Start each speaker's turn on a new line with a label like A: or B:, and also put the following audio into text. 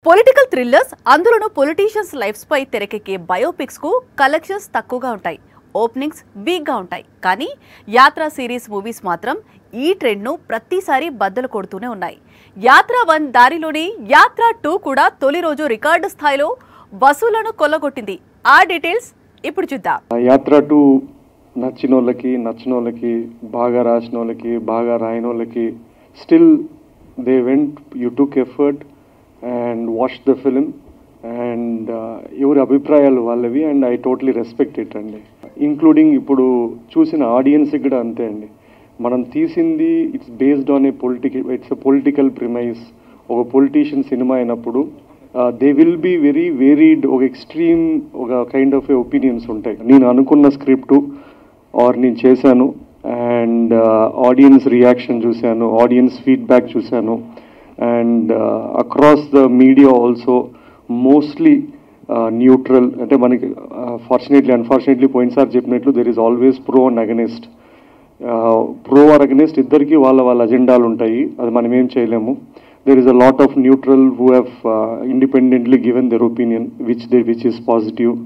A: political thrillers అందులోనూ politicians lifes పై తెరకెక్కే బయోపిక్స్ కు కలెక్షన్స్ తక్కువగా ఉంటాయి ఓపెనింగ్స్ వీక్ గా ఉంటాయి కానీ యాత్ర సిరీస్ మూవీస్ మాత్రం ఈ ట్రెండ్ ను ప్రతిసారి బద్దలు కొడుతూనే ఉన్నాయి యాత్ర వన్ దారిలోని యాత్ర టూ కూడా తొలి రోజు రికార్డు స్థాయిలో వసూలను కొల్లగొట్టింది ఆ డీటెయిల్స్ ఇప్పుడు చూద్దాం
B: ఆ యాత్ర టూ నచ్చిన వాళ్ళకి నచ్చిన వాళ్ళకి బాగా రాసిన వాళ్ళకి బాగా రాయని వాళ్ళకి still they went you took effort and watch the film and ఎవరి అభిప్రాయాలు వాళ్ళవి and I totally respect it అండి ఇంక్లూడింగ్ ఇప్పుడు చూసిన ఆడియన్స్కి కూడా అంతే అండి మనం తీసింది it's based on a political it's a political premise ఒక పొలిటీషియన్ సినిమా అయినప్పుడు they will be very varied ఒక ఎక్స్ట్రీమ్ ఒక కైండ్ ఆఫ్ ఒపీనియన్స్ ఉంటాయి నేను అనుకున్న స్క్రిప్ట్ ఆర్ నేను చేశాను అండ్ ఆడియన్స్ రియాక్షన్ చూశాను ఆడియన్స్ ఫీడ్బ్యాక్ చూశాను and across the media also mostly neutral అంటే మనకి ఫార్చునేట్లీ అన్ఫార్చునేట్లీ పోయినసారి చెప్పినట్లు there is always pro and against pro or against ఇద్దరికి వాళ్ళ వాళ్ళ అజెండాలు ఉంటాయి అది మనం ఏం చేయలేము there is a lot of neutral who have independently given their opinion which they which is positive